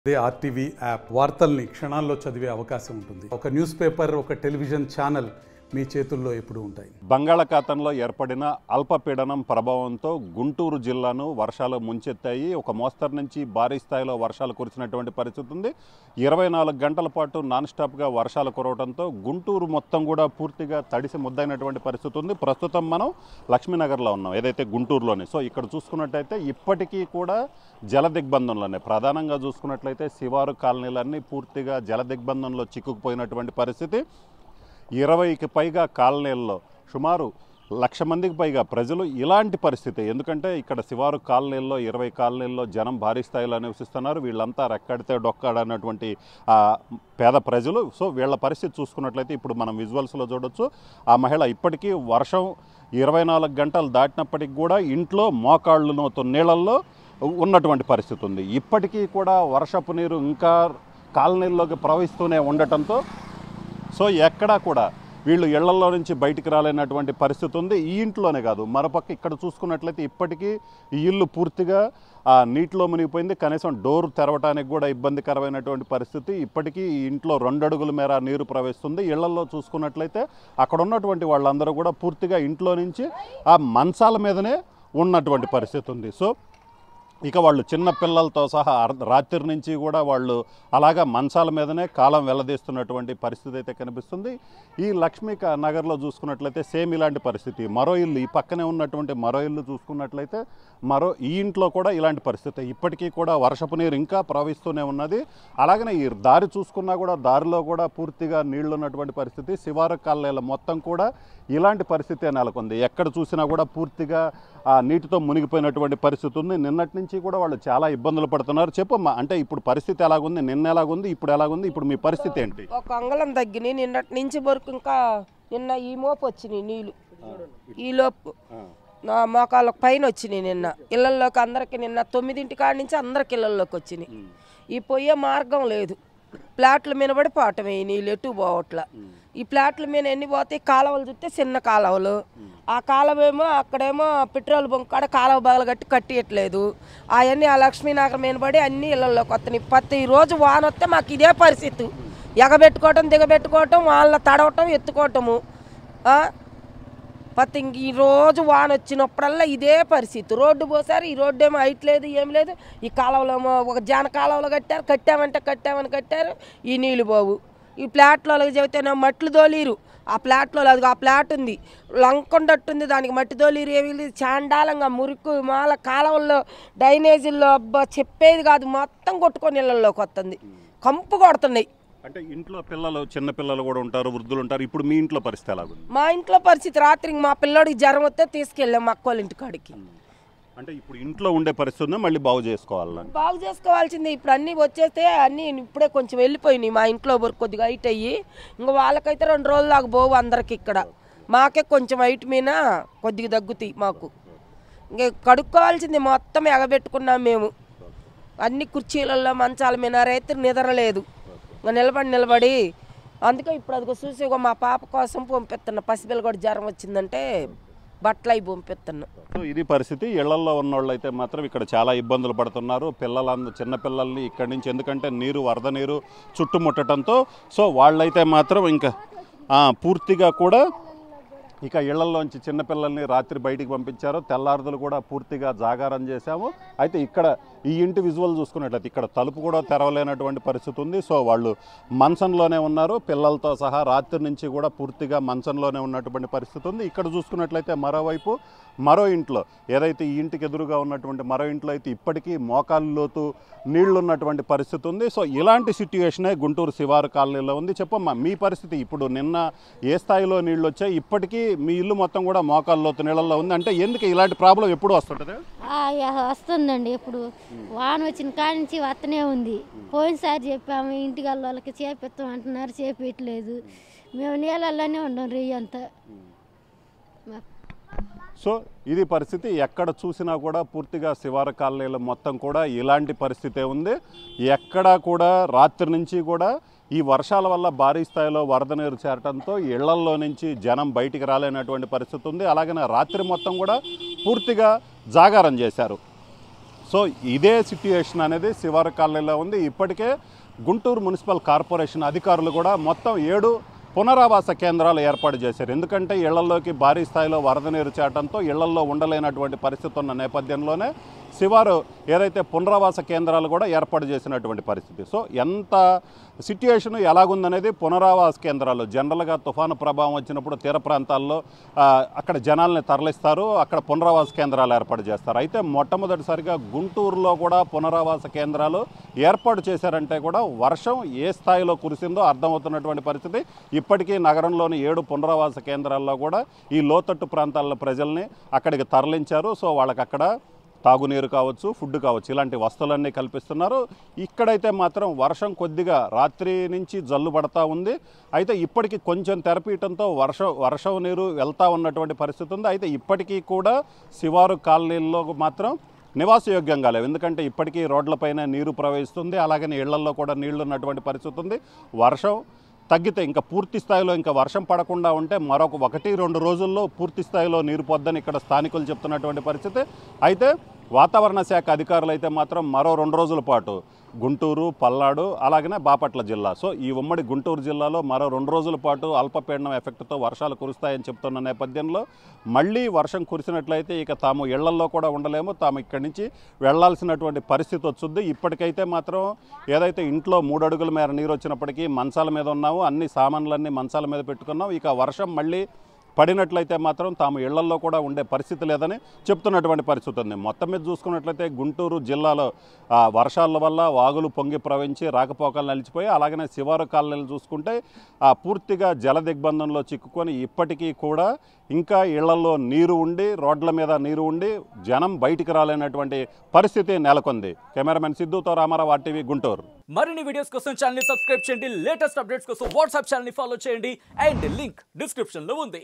అదే RTV app వార్తల్ని క్షణాల్లో చదివే అవకాశం ఉంటుంది ఒక న్యూస్ పేపర్ ఒక టెలివిజన్ ఛానల్ మీ చేతుల్లో ఎప్పుడూ ఉంటాయి బంగాళాఖాతంలో ఏర్పడిన అల్పపీడనం ప్రభావంతో గుంటూరు జిల్లాను వర్షాలు ముంచెత్తాయి ఒక మోస్తరు నుంచి భారీ స్థాయిలో వర్షాలు కురిసినటువంటి పరిస్థితి ఉంది ఇరవై నాలుగు గంటల పాటు నాన్ స్టాప్గా వర్షాలు కురవడంతో గుంటూరు మొత్తం కూడా పూర్తిగా తడిసి ముద్దైనటువంటి పరిస్థితి ఉంది ప్రస్తుతం మనం లక్ష్మీనగర్లో ఉన్నాం ఏదైతే గుంటూరులోనే సో ఇక్కడ చూసుకున్నట్టయితే ఇప్పటికీ కూడా జల దిగ్బంధంలోనే ప్రధానంగా చూసుకున్నట్లయితే శివారు కాలనీలన్నీ పూర్తిగా జల దిగ్బంధంలో చిక్కుకుపోయినటువంటి పరిస్థితి ఇరవైకి పైగా కాలనీల్లో సుమారు లక్ష మందికి పైగా ప్రజలు ఇలాంటి పరిస్థితి ఎందుకంటే ఇక్కడ శివారు కాలనీల్లో ఇరవై కాలనీల్లో జనం భారీ స్థాయిలో నివసిస్తున్నారు వీళ్ళంతా రెక్కడితే డొక్కాడన్నటువంటి ఆ, పేద ప్రజలు సో వీళ్ళ పరిస్థితి చూసుకున్నట్లయితే ఇప్పుడు మనం విజువల్స్లో చూడొచ్చు ఆ మహిళ ఇప్పటికీ వర్షం ఇరవై నాలుగు గంటలు దాటినప్పటికి కూడా ఇంట్లో మోకాళ్ళు నోతు నీళ్ళల్లో ఉన్నటువంటి పరిస్థితి ఉంది ఇప్పటికీ కూడా వర్షపు నీరు ఇంకా కాలనీల్లోకి ప్రవహిస్తూనే ఉండటంతో సో ఎక్కడా కూడా వీళ్ళు ఇళ్లలో నుంచి బయటికి రాలేనటువంటి పరిస్థితి ఉంది ఈ ఇంట్లోనే కాదు మరోపక్క ఇక్కడ చూసుకున్నట్లయితే ఇప్పటికీ ఈ ఇల్లు పూర్తిగా ఆ నీటిలో మునిగిపోయింది కనీసం డోర్ తెరవడానికి కూడా ఇబ్బందికరమైనటువంటి పరిస్థితి ఇప్పటికీ ఈ ఇంట్లో రెండు అడుగుల మేర నీరు ప్రవేశిస్తుంది ఇళ్లలో చూసుకున్నట్లయితే అక్కడ ఉన్నటువంటి వాళ్ళందరూ కూడా పూర్తిగా ఇంట్లో నుంచి ఆ మంచాల మీదనే ఉన్నటువంటి పరిస్థితి ఉంది సో ఇక వాళ్ళు చిన్న పిల్లలతో సహా అర్ధ- రాత్రి నుంచి కూడా వాళ్ళు అలాగా మంచాల మీదనే కాలం వెల్లదీస్తున్నటువంటి పరిస్థితి అయితే కనిపిస్తుంది ఈ లక్ష్మీ క- నగర్లో చూసుకున్నట్లయితే సేమ్ ఇలాంటి పరిస్థితి మరో ఇల్లు ఈ పక్కనే ఉన్నటువంటి మరో ఇల్లు చూసుకున్నట్లయితే మరో ఈ ఇంట్లో కూడా ఇలాంటి పరిస్థితి ఇప్పటికీ కూడా వర్షపు నీరు ఇంకా ప్రవహిస్తూనే ఉన్నది అలాగనే ఈ దారి చూసుకున్నా కూడా దారిలో కూడా పూర్తిగా నీళ్లు ఉన్నటువంటి పరిస్థితి శివారు కాలనీల మొత్తం కూడా ఇలాంటి పరిస్థితే నెలకొంది ఎక్కడ చూసినా కూడా పూర్తిగా ఆ నీటితో మునిగిపోయినటువంటి పరిస్థితి ఉంది నిన్నటి నుంచి కూడా వాళ్ళు చాలా ఇబ్బందులు పడుతున్నారు చెప్పమ్మా అంటే ఇప్పుడు పరిస్థితి ఎలాగుంది నిన్న ఎలాగుంది ఇప్పుడు ఎలాగుంది ఇప్పుడు మీ పరిస్థితి ఏంటి ఒక అంగళం తగ్గినాయి నిన్నటి నుంచి వరకు ఇంకా నిన్న ఈ మోపు వచ్చినాయి నీళ్ళు ఈ లోపు నా మోకాళ్ళకు పైన వచ్చినాయి నిన్న ఇళ్ళల్లోకి అందరికి నిన్న తొమ్మిదింటి కాడి నుంచి అందరికి ఇళ్ళల్లోకి వచ్చినాయి ఈ పోయే మార్గం లేదు ప్లాట్ల మీద పడి పోవటమే ఈ నీళ్ళు ఎటు పోవట్ల ఈ ప్లాట్ల మీద ఎన్ని పోతాయి కాలువలు చూస్తే చిన్న కాలువలు ఆ కాలువ ఏమో అక్కడేమో పెట్రోల్ బంక్ కాడ కాలువ బాగలు కట్టి కట్టియట్లేదు అవన్నీ ఆ లక్ష్మీనగర్ మీద పడి అన్ని ఇళ్ళల్లోకి వస్తున్నాయి ప్రతి రోజు వాన వస్తే మాకు ఇదే పరిస్థితి ఎగబెట్టుకోవటం దిగబెట్టుకోవటం వాళ్ళ తడవటం ఎత్తుకోవటము ఆ? పత్తి ఇంక ఈ రోజు వాన వచ్చినప్పుడల్లా ఇదే పరిస్థితి రోడ్డు పోసారు ఈ రోడ్డు ఏమో హైట్ లేదు ఏం లేదు ఈ కాలువలో ఏమో ఒక జాన కాలువలో కట్టారు కట్టామంటే కట్టామని కట్టారు ఈ నీళ్లు పోవు ఈ ప్లాట్లో చెబితేనే మట్లు దోలీరు ఆ ప్లాట్లో అది ఆ ప్లాట్ ఉంది లంకొండట్టుంది దానికి మట్టి దోలీరు ఏమి లేదు చాండాలంగా మురికి మాల కాలువల్లో డ్రైనేజీల్లో అబ్బా చెప్పేది కాదు మొత్తం కొట్టుకొని ఇళ్ళల్లోకి వస్తుంది కంపు కొడుతున్నాయి అంటే ఇంట్లో పిల్లలు చిన్న పిల్లలు కూడా ఉంటారు వృద్ధులు ఉంటారు ఇప్పుడు మీ ఇంట్లో పరిస్థితి ఎలాగుంది మా ఇంట్లో పరిస్థితి రాత్రికి మా పిల్లోడికి జ్వరం వస్తే తీసుకెళ్ళాం మా అక్కోళ్ళ ఇంటికాడికి అంటే ఇప్పుడు ఇంట్లో ఉండే పరిస్థితి ఉందా మళ్ళీ బాగు చేసుకోవాలని బాగు చేసుకోవాల్సిందే ఇప్పుడు అన్నీ వచ్చేస్తే అన్నీ ఇప్పుడే కొంచెం వెళ్ళిపోయినాయి మా ఇంట్లో వరకు కొద్దిగా హైట్ అయ్యి ఇంకా వాళ్ళకైతే రెండు రోజులు దాకా పోవు అందరికి ఇక్కడ మాకే కొంచెం హైట్ మీద కొద్దిగా తగ్గుతాయి మాకు ఇంకా కడుక్కోవాల్సింది మొత్తం ఎగబెట్టుకున్నాం మేము అన్ని కుర్చీలలో మంచాల మీద రైతు నిద్రలేదు ఇంకా నిలబడి నిలబడి అందుకే ఇప్పుడు అది చూసి ఇగో మా పాప కోసం పంపిస్తున్నా పసిపిల్ల కూడా జ్వరం వచ్చిందంటే బట్టలు అవి పంపిస్తున్నా సో ఇది పరిస్థితి ఇళ్లలో ఉన్నోళ్ళు అయితే మాత్రం ఇక్కడ చాలా ఇబ్బందులు పడుతున్నారు పిల్లలందరూ చిన్న పిల్లల్ని ఇక్కడి నుంచి ఎందుకంటే నీరు వరద నీరు చుట్టుముట్టడంతో సో వాళ్ళైతే మాత్రం ఇంకా ఆ, పూర్తిగా కూడా ఇక ఇళ్లలోంచి చిన్నపిల్లల్ని రాత్రి బయటికి పంపించారు తెల్లారుదలు కూడా పూర్తిగా జాగారం చేశాము అయితే ఇక్కడ ఈ ఇంటి విజువల్ చూసుకున్నట్లయితే ఇక్కడ తలుపు కూడా తెరవలేనటువంటి పరిస్థితి ఉంది సో వాళ్ళు మంచంలోనే ఉన్నారు పిల్లలతో సహా రాత్రి నుంచి కూడా పూర్తిగా మంచంలోనే ఉన్నటువంటి పరిస్థితి ఉంది ఇక్కడ చూసుకున్నట్లయితే మరోవైపు మరో ఇంట్లో ఏదైతే ఈ ఇంటికి ఎదురుగా ఉన్నటువంటి మరో ఇంట్లో అయితే ఇప్పటికీ మోకాలు లోతు నీళ్లు ఉన్నటువంటి పరిస్థితి ఉంది సో ఇలాంటి సిట్యుయేషనే గుంటూరు శివారు కాలనీలో ఉంది చెప్పమ్మా మీ పరిస్థితి ఇప్పుడు నిన్న ఏ స్థాయిలో నీళ్లు వచ్చాయి ఇప్పటికీ మీ ఇల్లు మొత్తం కూడా మోకాలు లోతు నీళ్ళల్లో ఉంది అంటే ఎందుకు ఇలాంటి ప్రాబ్లం ఎప్పుడు వస్తుంటుంది ఆ, యా, వస్తుందండి ఇప్పుడు వాన వచ్చిన కాడి నుంచి వస్తూనే ఉంది పోయినసారి చెప్పాము ఇంటికి వాళ్ళకి చేపిస్తాం అంటున్నారు చేపించలేదు మేము నీళ్ళల్లోనే ఉండం రెయ్యి అంతా మా- సో ఇది పరిస్థితి ఎక్కడ చూసినా కూడా పూర్తిగా శివార కాలనీలో మొత్తం కూడా ఇలాంటి పరిస్థితే ఉంది ఎక్కడా కూడా రాత్రి నుంచి కూడా ఈ వర్షాల వల్ల భారీ స్థాయిలో వరద నీరు చేరటంతో ఇళ్లల్లో నుంచి జనం బయటికి రాలేనటువంటి పరిస్థితి ఉంది అలాగనే రాత్రి మొత్తం కూడా పూర్తిగా జాగారం చేశారు సో ఇదే సిట్యుయేషన్ అనేది శివారు కాలనీలో ఉంది ఇప్పటికే గుంటూరు మున్సిపల్ కార్పొరేషన్ అధికారులు కూడా మొత్తం ఏడు పునరావాస కేంద్రాలు ఏర్పాటు చేశారు ఎందుకంటే ఇళ్లలోకి భారీ స్థాయిలో వరద నీరు చేరడంతో ఇళ్లల్లో ఉండలేనటువంటి పరిస్థితి ఉన్న నేపథ్యంలోనే శివారు ఏదైతే పునరావాస కేంద్రాలు కూడా ఏర్పాటు చేసినటువంటి పరిస్థితి సో ఎంత సిట్యుయేషన్ ఎలాగుందనేది పునరావాస కేంద్రాలు జనరల్గా తుఫాను ప్రభావం వచ్చినప్పుడు తీర ప్రాంతాల్లో ఆ, అక్కడ జనాల్ని తరలిస్తారు అక్కడ పునరావాస కేంద్రాలు ఏర్పాటు చేస్తారు అయితే మొట్టమొదటిసారిగా గుంటూరులో కూడా పునరావాస కేంద్రాలు ఏర్పాటు చేశారంటే కూడా వర్షం ఏ స్థాయిలో కురిసిందో అర్థమవుతున్నటువంటి పరిస్థితి ఇప్పటికీ నగరంలోని ఏడు పునరావాస కేంద్రాల్లో కూడా ఈ లోతట్టు ప్రాంతాల ప్రజల్ని అక్కడికి తరలించారు సో వాళ్ళకి అక్కడ తాగునీరు కావచ్చు ఫుడ్ కావచ్చు ఇలాంటి వస్తువులన్నీ కల్పిస్తున్నారు ఇక్కడైతే మాత్రం వర్షం కొద్దిగా రాత్రి నుంచి జల్లు పడతా ఉంది అయితే ఇప్పటికీ కొంచెం తెరపీయటంతో వర్షం వర్షం నీరు వెళ్తా ఉన్నటువంటి పరిస్థితి ఉంది అయితే ఇప్పటికీ కూడా శివారు కాలనీల్లో మాత్రం నివాసయోగ్యంగా లేవు ఎందుకంటే ఇప్పటికీ రోడ్లపైన నీరు ప్రవహిస్తుంది అలాగని ఇళ్లల్లో కూడా నీళ్లు ఉన్నటువంటి పరిస్థితి ఉంది వర్షం తగ్గితే ఇంకా పూర్తి స్థాయిలో ఇంకా వర్షం పడకుండా ఉంటే మరొక ఒకటి రెండు రోజుల్లో పూర్తి స్థాయిలో నీరు పొద్దని ఇక్కడ స్థానికులు చెప్తున్నటువంటి పరిస్థితి అయితే వాతావరణ శాఖ అధికారులు అయితే మాత్రం మరో రెండు రోజుల పాటు గుంటూరు పల్నాడు అలాగనే బాపట్ల జిల్లా సో ఈ ఉమ్మడి గుంటూరు జిల్లాలో మరో రెండు రోజుల పాటు అల్పపీడనం ఎఫెక్ట్తో వర్షాలు కురుస్తాయని చెప్తున్న నేపథ్యంలో మళ్ళీ వర్షం కురిసినట్లయితే ఇక తాము ఇళ్లల్లో కూడా ఉండలేము తాము ఇక్కడి నుంచి వెళ్లాల్సినటువంటి పరిస్థితి వచ్చింది ఇప్పటికైతే మాత్రం ఏదైతే ఇంట్లో మూడు అడుగుల మేర నీరు వచ్చినప్పటికీ మంచాల మీద ఉన్నాము అన్ని సామాన్లన్నీ మంచాల మీద పెట్టుకున్నాం ఇక వర్షం మళ్ళీ పడినట్లయితే మాత్రం తాము ఇళ్లల్లో కూడా ఉండే పరిస్థితి లేదని చెప్తున్నటువంటి పరిస్థితి ఉంది మొత్తం మీద చూసుకున్నట్లయితే గుంటూరు జిల్లాలో ఆ, వర్షాల వల్ల వాగులు పొంగి ప్రవహించి రాకపోకలు నిలిచిపోయి అలాగనే శివారు కాలనీలు చూసుకుంటే ఆ, పూర్తిగా జల దిగ్బంధంలో చిక్కుకొని ఇప్పటికీ కూడా ఇంకా ఇళ్లలో నీరు ఉండి రోడ్ల మీద నీరు ఉండి జనం బయటికి రాలేనటువంటి పరిస్థితి నెలకొంది కెమెరామెన్ సిద్ధుతో రామారావు ఆర్టీవీ గుంటూరు మరిన్ని వీడియోస్ కోసం ఛానల్ సబ్స్క్రైబ్ చేయండి లేటెస్ట్ అప్డేట్స్ కోసం వాట్సాప్ ఛానల్ ఫాలో చేయండి అండ్ లింక్ డిస్క్రిప్షన్ లో ఉంది